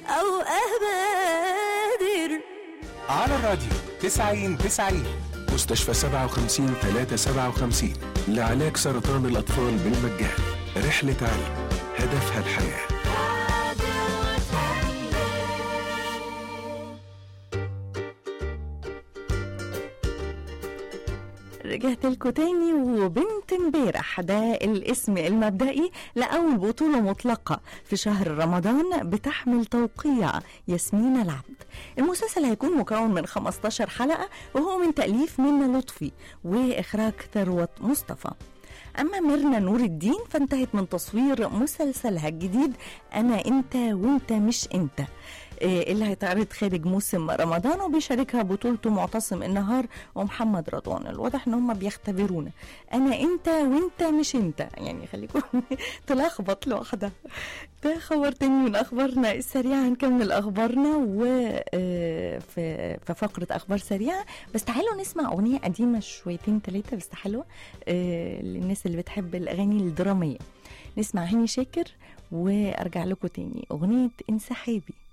أو أبادر على الراديو 90 90 مستشفى 57 357 لعلاج سرطان الأطفال بالمجان رحلة علم هدفها الحياه رجعت لكم تاني وبنت امبارح ده الاسم المبدئي لأول بطولة مطلقة في شهر رمضان بتحمل توقيع ياسمين العبد المسلسل هيكون مكون من 15 حلقة وهو من تأليف منى لطفي وإخراج ثروت مصطفى أما ميرنا نور الدين فانتهت من تصوير مسلسلها الجديد أنا أنت وأنت مش أنت إيه اللي هيتعرض خارج موسم رمضان وبيشاركها بطولته معتصم النهار ومحمد رضوان الواضح ان هم بيختبرونا انا انت وانت مش انت يعني خليكم تلخبط لوحدها ده خبر تاني من اخبارنا السريعه هنكمل اخبارنا و آه، في في فقره اخبار سريعه بس تعالوا نسمع اغنيه قديمه شويتين ثلاثه بس حلوه آه، للناس اللي بتحب الاغاني الدراميه نسمع هاني شاكر وارجع لكم تاني اغنيه انسحابي